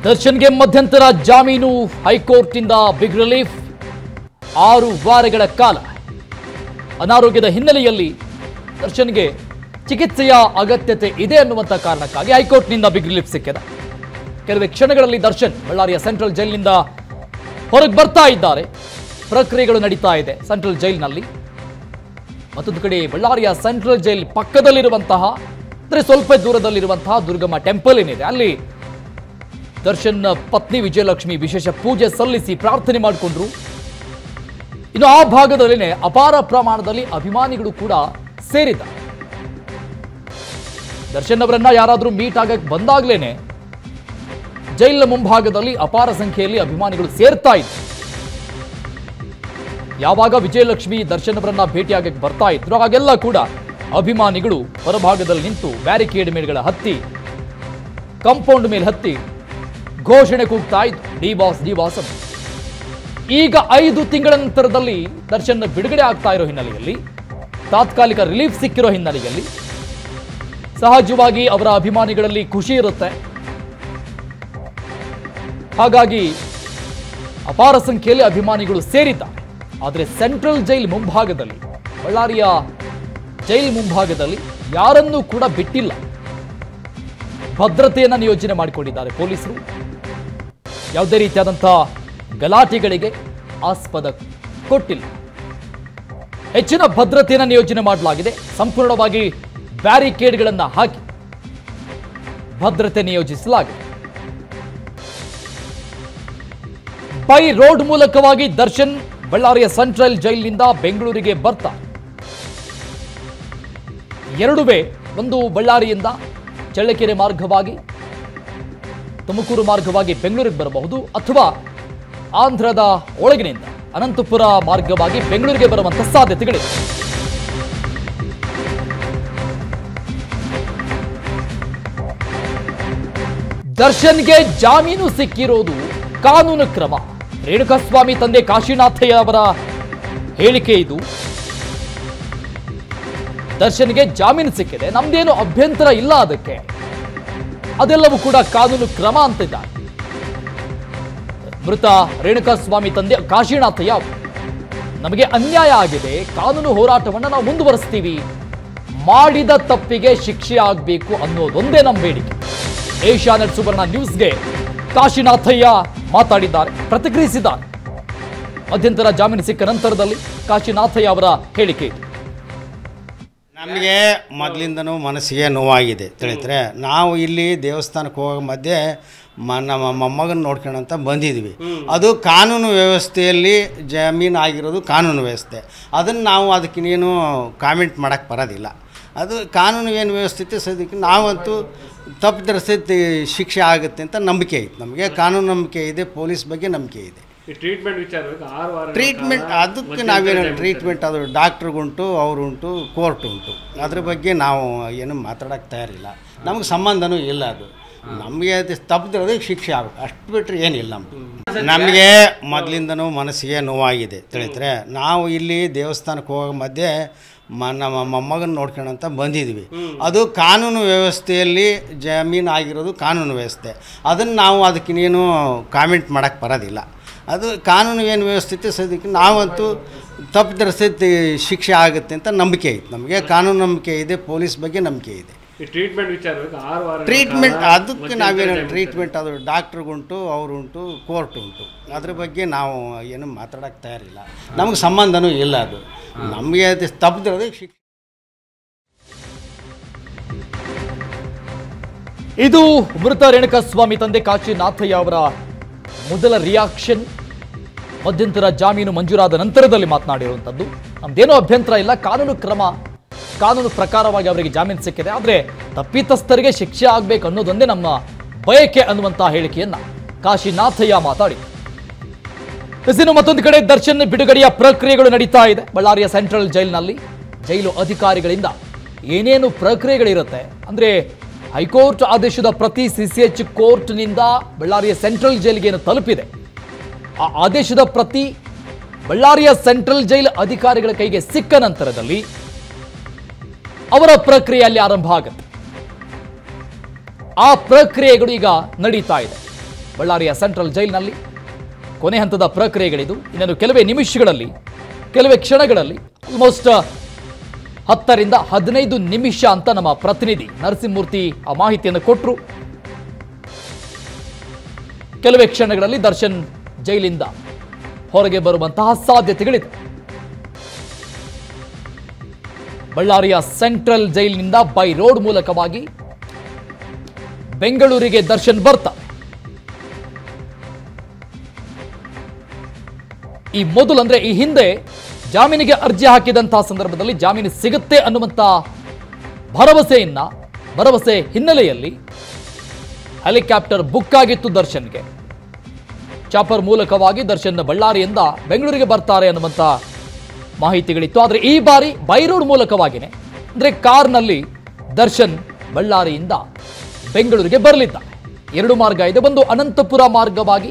ದರ್ಶನ್ಗೆ ಮಧ್ಯಂತರ ಜಾಮೀನು ಹೈಕೋರ್ಟ್ನಿಂದ ಬಿಗ್ ರಿಲೀಫ್ ಆರು ವಾರಗಳ ಕಾಲ ಅನಾರೋಗ್ಯದ ಹಿನ್ನೆಲೆಯಲ್ಲಿ ದರ್ಶನ್ಗೆ ಚಿಕಿತ್ಸೆಯ ಅಗತ್ಯತೆ ಇದೆ ಅನ್ನುವಂಥ ಕಾರಣಕ್ಕಾಗಿ ಹೈಕೋರ್ಟ್ನಿಂದ ಬಿಗ್ ರಿಲೀಫ್ ಸಿಕ್ಕಿದೆ ಕೆಲವೇ ಕ್ಷಣಗಳಲ್ಲಿ ದರ್ಶನ್ ಬಳ್ಳಾರಿಯ ಸೆಂಟ್ರಲ್ ಜೈಲಿನಿಂದ ಹೊರಗೆ ಬರ್ತಾ ಇದ್ದಾರೆ ಪ್ರಕ್ರಿಯೆಗಳು ನಡೀತಾ ಇದೆ ಸೆಂಟ್ರಲ್ ಜೈಲಿನಲ್ಲಿ ಮತ್ತೊಂದು ಕಡೆ ಬಳ್ಳಾರಿಯ ಸೆಂಟ್ರಲ್ ಜೈಲ್ ಪಕ್ಕದಲ್ಲಿರುವಂತಹ ಅಂದರೆ ಸ್ವಲ್ಪ ದೂರದಲ್ಲಿರುವಂತಹ ದುರ್ಗಮ್ಮ ಟೆಂಪಲ್ ಏನಿದೆ ಅಲ್ಲಿ ದರ್ಶನ್ ಪತ್ನಿ ವಿಜಯಲಕ್ಷ್ಮಿ ವಿಶೇಷ ಪೂಜೆ ಸಲ್ಲಿಸಿ ಪ್ರಾರ್ಥನೆ ಮಾಡಿಕೊಂಡ್ರು ಇನ್ನು ಆ ಭಾಗದಲ್ಲಿನೇ ಅಪಾರ ಪ್ರಮಾಣದಲ್ಲಿ ಅಭಿಮಾನಿಗಳು ಕೂಡ ಸೇರಿದ್ದಾರೆ ದರ್ಶನ್ ಅವರನ್ನ ಯಾರಾದರೂ ಮೀಟ್ ಆಗಕ್ಕೆ ಬಂದಾಗ್ಲೇನೆ ಜೈಲಿನ ಮುಂಭಾಗದಲ್ಲಿ ಅಪಾರ ಸಂಖ್ಯೆಯಲ್ಲಿ ಅಭಿಮಾನಿಗಳು ಸೇರ್ತಾ ಇದ್ರು ಯಾವಾಗ ವಿಜಯಲಕ್ಷ್ಮಿ ದರ್ಶನ್ ಅವರನ್ನ ಭೇಟಿಯಾಗಕ್ಕೆ ಬರ್ತಾ ಇದ್ರು ಹಾಗೆಲ್ಲ ಕೂಡ ಅಭಿಮಾನಿಗಳು ಹೊರಭಾಗದಲ್ಲಿ ನಿಂತು ಬ್ಯಾರಿಕೇಡ್ ಮೇಲ್ಗಳ ಹತ್ತಿ ಕಾಂಪೌಂಡ್ ಮೇಲೆ ಹತ್ತಿ ಘೋಷಣೆ ಕೂಗ್ತಾ ಇದ್ರು ಡಿ ಬಾಸ್ ಡಿ ಬಾಸ್ ಅಂತ ಈಗ ಐದು ತಿಂಗಳ ನಂತರದಲ್ಲಿ ದರ್ಶನ್ ಬಿಡುಗಡೆ ಆಗ್ತಾ ಇರೋ ಹಿನ್ನೆಲೆಯಲ್ಲಿ ತಾತ್ಕಾಲಿಕ ರಿಲೀಫ್ ಸಿಕ್ಕಿರೋ ಹಿನ್ನೆಲೆಯಲ್ಲಿ ಸಹಜವಾಗಿ ಅವರ ಅಭಿಮಾನಿಗಳಲ್ಲಿ ಖುಷಿ ಇರುತ್ತೆ ಹಾಗಾಗಿ ಅಪಾರ ಸಂಖ್ಯೆಯಲ್ಲಿ ಅಭಿಮಾನಿಗಳು ಸೇರಿದ್ದಾರೆ ಆದರೆ ಸೆಂಟ್ರಲ್ ಜೈಲ್ ಮುಂಭಾಗದಲ್ಲಿ ಬಳ್ಳಾರಿಯ ಜೈಲ್ ಮುಂಭಾಗದಲ್ಲಿ ಯಾರನ್ನೂ ಕೂಡ ಬಿಟ್ಟಿಲ್ಲ ಭದ್ರತೆಯನ್ನು ನಿಯೋಜನೆ ಮಾಡಿಕೊಂಡಿದ್ದಾರೆ ಪೊಲೀಸರು ಯಾವುದೇ ರೀತಿಯಾದಂತಹ ಗಲಾಟೆಗಳಿಗೆ ಆಸ್ಪದ ಕೊಟ್ಟಿಲ್ಲ ಹೆಚ್ಚಿನ ಭದ್ರತೆಯನ್ನು ನಿಯೋಜನೆ ಮಾಡಲಾಗಿದೆ ಸಂಪೂರ್ಣವಾಗಿ ಬ್ಯಾರಿಕೇಡ್ಗಳನ್ನು ಹಾಕಿ ಭದ್ರತೆ ನಿಯೋಜಿಸಲಾಗಿದೆ ಬೈ ರೋಡ್ ಮೂಲಕವಾಗಿ ದರ್ಶನ್ ಬಳ್ಳಾರಿಯ ಸೆಂಟ್ರಲ್ ಜೈಲಿನಿಂದ ಬೆಂಗಳೂರಿಗೆ ಬರ್ತಾರೆ ಎರಡು ವೇ ಒಂದು ಬಳ್ಳಾರಿಯಿಂದ ಚಳ್ಳಕೆರೆ ಮಾರ್ಗವಾಗಿ ತುಮಕೂರು ಮಾರ್ಗವಾಗಿ ಬೆಂಗಳೂರಿಗೆ ಬರಬಹುದು ಅಥವಾ ಆಂಧ್ರದ ಒಳಗಿನಿಂದ ಅನಂತಪುರ ಮಾರ್ಗವಾಗಿ ಬೆಂಗಳೂರಿಗೆ ಬರುವಂತ ಸಾಧ್ಯತೆಗಳಿವೆ ದರ್ಶನ್ಗೆ ಜಾಮೀನು ಸಿಕ್ಕಿರೋದು ಕಾನೂನು ಕ್ರಮ ರೇಣುಕಾಸ್ವಾಮಿ ತಂದೆ ಕಾಶಿನಾಥಯ್ಯ ಅವರ ಹೇಳಿಕೆ ಇದು ದರ್ಶನ್ಗೆ ಜಾಮೀನು ಸಿಕ್ಕಿದೆ ನಮ್ದೇನು ಅಭ್ಯಂತರ ಇಲ್ಲ ಅದಕ್ಕೆ ಅದೆಲ್ಲವೂ ಕೂಡ ಕಾನೂನು ಕ್ರಮ ಅಂತಿದ್ದಾರೆ ಮೃತ ರೇಣುಕಾಸ್ವಾಮಿ ತಂದೆ ಕಾಶಿನಾಥಯ್ಯ ಅವರು. ನಮಗೆ ಅನ್ಯಾಯ ಆಗಿದೆ ಕಾನೂನು ಹೋರಾಟವನ್ನು ನಾವು ಮುಂದುವರಿಸ್ತೀವಿ ಮಾಡಿದ ತಪ್ಪಿಗೆ ಶಿಕ್ಷೆ ಆಗಬೇಕು ಅನ್ನೋದೊಂದೇ ನಮ್ಮ ಬೇಡಿಕೆ ಏಷ್ಯಾನೆಟ್ ಸುವರ್ಣ ನ್ಯೂಸ್ಗೆ ಕಾಶಿನಾಥಯ್ಯ ಮಾತಾಡಿದ್ದಾರೆ ಪ್ರತಿಕ್ರಿಯಿಸಿದ್ದಾರೆ ಮಧ್ಯಂತರ ಜಾಮೀನು ಸಿಕ್ಕ ನಂತರದಲ್ಲಿ ಕಾಶಿನಾಥಯ್ಯ ಅವರ ಹೇಳಿಕೆ ಇದು ನಮಗೆ ಮೊದಲಿಂದನೂ ಮನಸ್ಸಿಗೆ ನೋವಾಗಿದೆ ತಿಳಿದ್ರೆ ನಾವು ಇಲ್ಲಿ ದೇವಸ್ಥಾನಕ್ಕೆ ಹೋಗೋ ಮಧ್ಯೆ ಮ ನಮ್ಮ ಮೊಮ್ಮಗನ ನೋಡ್ಕೊಳ್ಳೋಂತ ಬಂದಿದ್ವಿ ಅದು ಕಾನೂನು ವ್ಯವಸ್ಥೆಯಲ್ಲಿ ಜಮೀನು ಆಗಿರೋದು ಕಾನೂನು ವ್ಯವಸ್ಥೆ ಅದನ್ನು ನಾವು ಅದಕ್ಕಿನ್ನೇನು ಕಾಮೆಂಟ್ ಮಾಡೋಕ್ಕೆ ಬರೋದಿಲ್ಲ ಅದು ಕಾನೂನು ಏನು ವ್ಯವಸ್ಥೆ ಇತ್ತು ಸದ್ಯಕ್ಕೆ ನಾವಂತೂ ತಪ್ಪಿದ್ರೆ ಶಿಕ್ಷೆ ಆಗುತ್ತೆ ಅಂತ ನಂಬಿಕೆ ಐತೆ ನಮಗೆ ಕಾನೂನು ನಂಬಿಕೆ ಇದೆ ಪೊಲೀಸ್ ಬಗ್ಗೆ ನಂಬಿಕೆ ಇದೆ ಈ ಟ್ರೀಟ್ಮೆಂಟ್ ವಿಚಾರವಾಗಿ ಆರು ವಾರ ಟ್ರೀಟ್ಮೆಂಟ್ ಅದಕ್ಕೆ ನಾವೇನು ಟ್ರೀಟ್ಮೆಂಟ್ ಅದು ಡಾಕ್ಟ್ರಿಗುಂಟು ಅವ್ರುಂಟು ಕೋರ್ಟ್ ಉಂಟು ಅದ್ರ ಬಗ್ಗೆ ನಾವು ಏನು ಮಾತಾಡೋಕ್ಕೆ ತಯಾರಿಲ್ಲ ನಮಗೆ ಸಂಬಂಧನೂ ಇಲ್ಲ ಅದು ನಮಗೆ ಅದು ತಪ್ಪಿದ್ರೆ ಶಿಕ್ಷೆ ಆಗಬೇಕು ಅಷ್ಟು ಬಿಟ್ಟರೆ ಏನಿಲ್ಲ ನಮ್ಗೆ ನಮಗೆ ಮೊದಲಿಂದನೂ ಮನಸ್ಸಿಗೆ ನೋವಾಗಿದೆ ತಿಳಿದ್ರೆ ನಾವು ಇಲ್ಲಿ ದೇವಸ್ಥಾನಕ್ಕೆ ಹೋಗೋ ಮಧ್ಯೆ ಮ ನಮ್ಮ ಮೊಮ್ಮಗನ ನೋಡ್ಕೊಳ್ಳೋಂತ ಬಂದಿದ್ವಿ ಅದು ಕಾನೂನು ವ್ಯವಸ್ಥೆಯಲ್ಲಿ ಜಮೀನು ಆಗಿರೋದು ಕಾನೂನು ವ್ಯವಸ್ಥೆ ಅದನ್ನು ನಾವು ಅದಕ್ಕಿನ್ನೇನು ಕಾಮೆಂಟ್ ಮಾಡೋಕ್ಕೆ ಬರೋದಿಲ್ಲ ಅದು ಕಾನೂನು ಏನು ವ್ಯವಸ್ಥೆ ಇತ್ತು ಸದ್ಯಕ್ಕೆ ನಾವಂತೂ ತಪ್ಪಿದ್ರೆ ಶಿಕ್ಷೆ ಆಗುತ್ತೆ ಅಂತ ನಂಬಿಕೆ ಐತೆ ನಮಗೆ ಕಾನೂನು ನಂಬಿಕೆ ಇದೆ ಪೊಲೀಸ್ ಬಗ್ಗೆ ನಂಬಿಕೆ ಇದೆ ಈ ಟ್ರೀಟ್ಮೆಂಟ್ ವಿಚಾರವಾಗಿ ಆರು ವಾರ ಟ್ರೀಟ್ಮೆಂಟ್ ಅದಕ್ಕೆ ನಾವೇನು ಟ್ರೀಟ್ಮೆಂಟ್ ಅದು ಡಾಕ್ಟ್ರಿಗುಂಟು ಅವ್ರುಂಟು ಕೋರ್ಟ್ ಉಂಟು ಅದ್ರ ಬಗ್ಗೆ ನಾವು ಏನು ಮಾತಾಡೋಕ್ಕೆ ತಯಾರಿಲ್ಲ ನಮಗೆ ಸಂಬಂಧನೂ ಇಲ್ಲ ಅದು ನಮಗೆ ಅದು ತಪ್ಪಿದ್ರೆ ಶಿಕ್ಷೆ ಇದು ಮೃತ ರೇಣುಕಾಸ್ವಾಮಿ ತಂದೆ ಕಾಶಿನಾಥಯ್ಯ ಅವರ ಮೊದಲ ರಿಯಾಕ್ಷನ್ ಮಧ್ಯಂತರ ಜಾಮೀನು ಮಂಜೂರಾದ ನಂತರದಲ್ಲಿ ಮಾತನಾಡಿರುವಂಥದ್ದು ನಮ್ದೇನೂ ಅಭ್ಯಂತರ ಇಲ್ಲ ಕಾನೂನು ಕ್ರಮ ಕಾನೂನು ಪ್ರಕಾರವಾಗಿ ಅವರಿಗೆ ಜಾಮೀನು ಸಿಕ್ಕಿದೆ ಆದರೆ ತಪ್ಪಿತಸ್ಥರಿಗೆ ಶಿಕ್ಷೆ ಆಗಬೇಕು ಅನ್ನೋದೊಂದೇ ನಮ್ಮ ಬಯಕೆ ಅನ್ನುವಂಥ ಹೇಳಿಕೆಯನ್ನ ಕಾಶಿನಾಥಯ್ಯ ಮಾತಾಡಿ ಇನ್ನು ಮತ್ತೊಂದು ಕಡೆ ದರ್ಶನ್ ಬಿಡುಗಡೆಯ ಪ್ರಕ್ರಿಯೆಗಳು ನಡೀತಾ ಇದೆ ಬಳ್ಳಾರಿಯ ಸೆಂಟ್ರಲ್ ಜೈಲಿನಲ್ಲಿ ಜೈಲು ಅಧಿಕಾರಿಗಳಿಂದ ಏನೇನು ಪ್ರಕ್ರಿಯೆಗಳಿರುತ್ತೆ ಅಂದ್ರೆ ಹೈಕೋರ್ಟ್ ಆದೇಶದ ಪ್ರತಿ ಸಿಸಿಎಚ್ ಕೋರ್ಟ್ನಿಂದ ಬಳ್ಳಾರಿಯ ಸೆಂಟ್ರಲ್ ಜೈಲಿಗೆ ಏನು ತಲುಪಿದೆ ಆ ಆದೇಶದ ಪ್ರತಿ ಬಳ್ಳಾರಿಯ ಸೆಂಟ್ರಲ್ ಜೈಲ್ ಅಧಿಕಾರಿಗಳ ಕೈಗೆ ಸಿಕ್ಕ ನಂತರದಲ್ಲಿ ಅವರ ಪ್ರಕ್ರಿಯೆ ಅಲ್ಲಿ ಆರಂಭ ಆಗುತ್ತೆ ಆ ಪ್ರಕ್ರಿಯೆಗಳು ಈಗ ನಡೀತಾ ಇದೆ ಬಳ್ಳಾರಿಯ ಸೆಂಟ್ರಲ್ ಜೈಲಿನಲ್ಲಿ ಕೊನೆ ಹಂತದ ಪ್ರಕ್ರಿಯೆಗಳಿದು ಇನ್ನೇನು ಕೆಲವೇ ನಿಮಿಷಗಳಲ್ಲಿ ಕೆಲವೇ ಕ್ಷಣಗಳಲ್ಲಿ ಆಲ್ಮೋಸ್ಟ್ ಹತ್ತರಿಂದ ಹದಿನೈದು ನಿಮಿಷ ಅಂತ ನಮ್ಮ ಪ್ರತಿನಿಧಿ ನರಸಿಂಹಮೂರ್ತಿ ಆ ಮಾಹಿತಿಯನ್ನು ಕೊಟ್ಟರು ಕೆಲವೇ ಕ್ಷಣಗಳಲ್ಲಿ ದರ್ಶನ್ ಜೈಲಿಂದ ಹೊರಗೆ ಬರುವಂತಹ ಸಾಧ್ಯತೆಗಳಿದೆ ಬಳ್ಳಾರಿಯ ಸೆಂಟ್ರಲ್ ಜೈಲಿನಿಂದ ಬೈ ರೋಡ್ ಮೂಲಕವಾಗಿ ಬೆಂಗಳೂರಿಗೆ ದರ್ಶನ್ ಬರ್ತಾರೆ ಈ ಮೊದಲು ಅಂದ್ರೆ ಈ ಹಿಂದೆ ಜಾಮೀನಿಗೆ ಅರ್ಜಿ ಹಾಕಿದಂತಹ ಸಂದರ್ಭದಲ್ಲಿ ಜಾಮೀನು ಸಿಗುತ್ತೆ ಅನ್ನುವಂತ ಭರವಸೆಯನ್ನ ಭರವಸೆ ಹಿನ್ನೆಲೆಯಲ್ಲಿ ಹೆಲಿಕಾಪ್ಟರ್ ಬುಕ್ ಆಗಿತ್ತು ದರ್ಶನ್ಗೆ ಚಾಪರ್ ಮೂಲಕವಾಗಿ ದರ್ಶನ್ ಬಳ್ಳಾರಿಯಿಂದ ಬೆಂಗಳೂರಿಗೆ ಬರ್ತಾರೆ ಅನ್ನುವಂಥ ಮಾಹಿತಿಗಳಿತ್ತು ಆದರೆ ಈ ಬಾರಿ ಬೈರೋಡ್ ಮೂಲಕವಾಗಿಯೇ ಅಂದರೆ ಕಾರ್ನಲ್ಲಿ ದರ್ಶನ್ ಬಳ್ಳಾರಿಯಿಂದ ಬೆಂಗಳೂರಿಗೆ ಬರಲಿದ್ದಾರೆ ಎರಡು ಮಾರ್ಗ ಇದೆ ಒಂದು ಅನಂತಪುರ ಮಾರ್ಗವಾಗಿ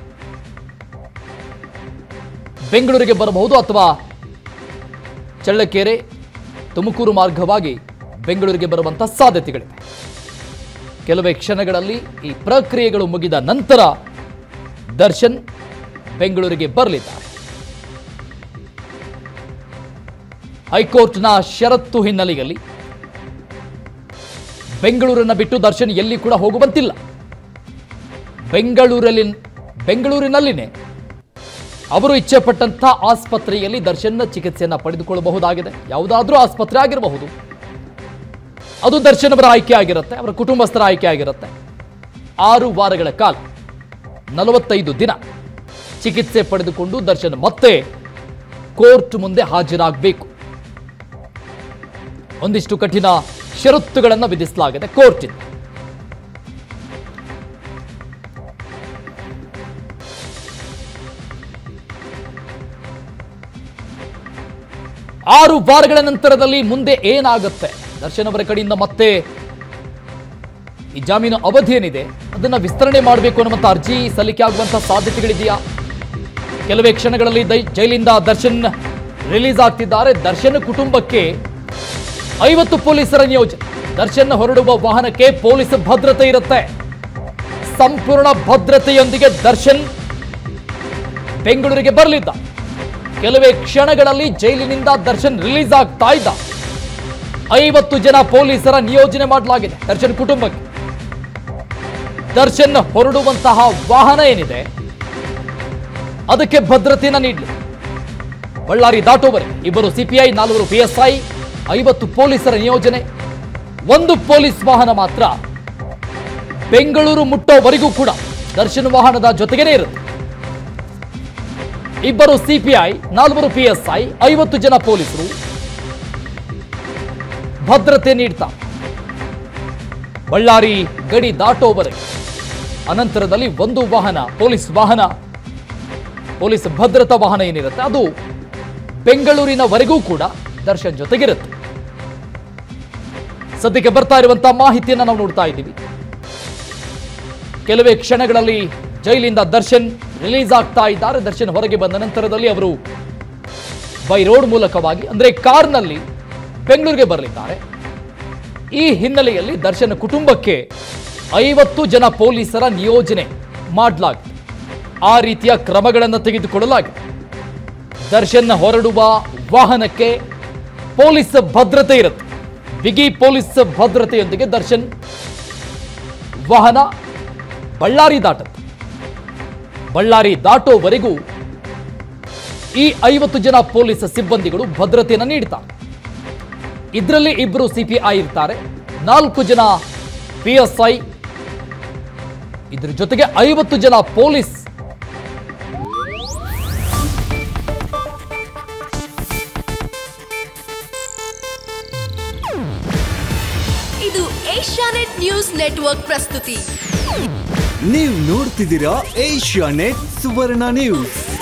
ಬೆಂಗಳೂರಿಗೆ ಬರಬಹುದು ಅಥವಾ ಚಳ್ಳಕೆರೆ ತುಮಕೂರು ಮಾರ್ಗವಾಗಿ ಬೆಂಗಳೂರಿಗೆ ಬರುವಂಥ ಸಾಧ್ಯತೆಗಳಿವೆ ಕೆಲವೇ ಕ್ಷಣಗಳಲ್ಲಿ ಈ ಪ್ರಕ್ರಿಯೆಗಳು ಮುಗಿದ ನಂತರ ದರ್ಶನ್ ಬೆಂಗಳೂರಿಗೆ ಬರಲಿದ್ದಾರೆ ಹೈಕೋರ್ಟ್ನ ಷರತ್ತು ಹಿನ್ನೆಲೆಯಲ್ಲಿ ಬೆಂಗಳೂರನ್ನ ಬಿಟ್ಟು ದರ್ಶನ್ ಎಲ್ಲಿ ಕೂಡ ಹೋಗುವಂತಿಲ್ಲ ಬೆಂಗಳೂರಲ್ಲಿ ಬೆಂಗಳೂರಿನಲ್ಲಿನೇ ಅವರು ಇಚ್ಛೆ ಪಟ್ಟಂತ ಆಸ್ಪತ್ರೆಯಲ್ಲಿ ದರ್ಶನ್ ಚಿಕಿತ್ಸೆಯನ್ನ ಪಡೆದುಕೊಳ್ಳಬಹುದಾಗಿದೆ ಯಾವುದಾದ್ರೂ ಆಸ್ಪತ್ರೆ ಆಗಿರಬಹುದು ಅದು ದರ್ಶನ್ ಅವರ ಆಯ್ಕೆ ಆಗಿರುತ್ತೆ ಅವರ ಕುಟುಂಬಸ್ಥರ ಆಯ್ಕೆ ಆಗಿರುತ್ತೆ ಆರು ವಾರಗಳ ಕಾಲ ನಲವತ್ತೈದು ದಿನ ಚಿಕಿತ್ಸೆ ಪಡೆದುಕೊಂಡು ದರ್ಶನ್ ಮತ್ತೆ ಕೋರ್ಟ್ ಮುಂದೆ ಹಾಜರಾಗಬೇಕು ಒಂದಿಷ್ಟು ಕಠಿಣ ಷರತ್ತುಗಳನ್ನು ವಿಧಿಸಲಾಗಿದೆ ಕೋರ್ಟಿಂದ ಆರು ವಾರಗಳ ನಂತರದಲ್ಲಿ ಮುಂದೆ ಏನಾಗುತ್ತೆ ದರ್ಶನ್ ಅವರ ಕಡೆಯಿಂದ ಮತ್ತೆ ಈ ಜಾಮೀನು ಅವಧಿ ಏನಿದೆ ಅದನ್ನ ವಿಸ್ತರಣೆ ಮಾಡಬೇಕು ಅನ್ನುವಂಥ ಅರ್ಜಿ ಸಲ್ಲಿಕೆ ಆಗುವಂತಹ ಸಾಧ್ಯತೆಗಳಿದೆಯಾ ಕೆಲವೇ ಕ್ಷಣಗಳಲ್ಲಿ ದೈ- ಜೈಲಿಂದ ದರ್ಶನ್ ರಿಲೀಸ್ ಆಗ್ತಿದ್ದಾರೆ ದರ್ಶನ್ ಕುಟುಂಬಕ್ಕೆ ಐವತ್ತು ಪೊಲೀಸರ ನಿಯೋಜನೆ ದರ್ಶನ್ ಹೊರಡುವ ವಾಹನಕ್ಕೆ ಪೊಲೀಸ್ ಭದ್ರತೆ ಇರುತ್ತೆ ಸಂಪೂರ್ಣ ಭದ್ರತೆಯೊಂದಿಗೆ ದರ್ಶನ್ ಬೆಂಗಳೂರಿಗೆ ಬರಲಿದ್ದ ಕೆಲವೇ ಕ್ಷಣಗಳಲ್ಲಿ ಜೈಲಿನಿಂದ ದರ್ಶನ್ ರಿಲೀಸ್ ಆಗ್ತಾ ಇದ್ದ ಐವತ್ತು ಜನ ಪೊಲೀಸರ ನಿಯೋಜನೆ ಮಾಡಲಾಗಿದೆ ದರ್ಶನ್ ಕುಟುಂಬಕ್ಕೆ ದರ್ಶನ್ ಹೊರಡುವಂತಹ ವಾಹನ ಏನಿದೆ ಅದಕ್ಕೆ ಭದ್ರತೆಯನ್ನು ನೀಡಲಿ ಬಳ್ಳಾರಿ ದಾಟೋವರೆಗೆ ಇಬ್ಬರು ಸಿಪಿಐ ನಾಲ್ವರು ಪಿಎಸ್ಐ ಐವತ್ತು ಪೊಲೀಸರ ನಿಯೋಜನೆ ಒಂದು ಪೊಲೀಸ್ ವಾಹನ ಮಾತ್ರ ಬೆಂಗಳೂರು ಮುಟ್ಟೋವರೆಗೂ ಕೂಡ ದರ್ಶನ್ ವಾಹನದ ಜೊತೆಗೇನೆ ಇರುತ್ತೆ ಇಬ್ಬರು ಸಿಪಿಐ ನಾಲ್ವರು ಪಿಎಸ್ಐ ಐವತ್ತು ಜನ ಪೊಲೀಸರು ಭದ್ರತೆ ನೀಡ್ತಾರೆ ಬಳ್ಳಾರಿ ಗಡಿ ದಾಟೋವರೆಗೆ ಅನಂತರದಲ್ಲಿ ಒಂದು ವಾಹನ ಪೊಲೀಸ್ ವಾಹನ ಪೊಲೀಸ್ ಭದ್ರತಾ ವಾಹನ ಏನಿರುತ್ತೆ ಅದು ಬೆಂಗಳೂರಿನವರೆಗೂ ಕೂಡ ದರ್ಶನ್ ಜೊತೆಗಿರುತ್ತೆ ಸದ್ಯಕ್ಕೆ ಬರ್ತಾ ಇರುವಂತಹ ಮಾಹಿತಿಯನ್ನು ನಾವು ನೋಡ್ತಾ ಇದ್ದೀವಿ ಕೆಲವೇ ಕ್ಷಣಗಳಲ್ಲಿ ಜೈಲಿಂದ ದರ್ಶನ್ ರಿಲೀಸ್ ಆಗ್ತಾ ಇದ್ದಾರೆ ದರ್ಶನ್ ಹೊರಗೆ ಬಂದ ನಂತರದಲ್ಲಿ ಅವರು ಬೈ ರೋಡ್ ಮೂಲಕವಾಗಿ ಅಂದ್ರೆ ಕಾರ್ನಲ್ಲಿ ಬೆಂಗಳೂರಿಗೆ ಬರಲಿದ್ದಾರೆ ಈ ಹಿನ್ನೆಲೆಯಲ್ಲಿ ದರ್ಶನ್ ಕುಟುಂಬಕ್ಕೆ ಐವತ್ತು ಜನ ಪೊಲೀಸರ ನಿಯೋಜನೆ ಮಾಡಲಾಗಿದೆ ಆ ರೀತಿಯ ಕ್ರಮಗಳನ್ನು ತೆಗೆದುಕೊಳ್ಳಲಾಗಿದೆ ದರ್ಶನ್ ಹೊರಡುವ ವಾಹನಕ್ಕೆ ಪೊಲೀಸ್ ಭದ್ರತೆ ಇರುತ್ತೆ ಬಿಗಿ ಪೊಲೀಸ್ ಭದ್ರತೆಯೊಂದಿಗೆ ದರ್ಶನ್ ವಾಹನ ಬಳ್ಳಾರಿ ದಾಟುತ್ತೆ ಬಳ್ಳಾರಿ ದಾಟೋವರೆಗೂ ಈ ಐವತ್ತು ಜನ ಪೊಲೀಸ್ ಸಿಬ್ಬಂದಿಗಳು ಭದ್ರತೆಯನ್ನು ನೀಡ್ತಾರೆ ಇದರಲ್ಲಿ ಇಬ್ಬರು ಸಿಪಿಐ ಇರ್ತಾರೆ ನಾಲ್ಕು ಜನ ಪಿಎಸ್ಐ ಇದ್ರ ಜೊತೆಗೆ ಐವತ್ತು ಜನ ಪೊಲೀಸ್ ಇದು ಏಷ್ಯಾನೆಟ್ ನ್ಯೂಸ್ ನೆಟ್ವರ್ಕ್ ಪ್ರಸ್ತುತಿ ನೀವು ನೋಡ್ತಿದ್ದೀರಾ ಏಷ್ಯಾ ನೆಟ್ ಸುವರ್ಣ ನ್ಯೂಸ್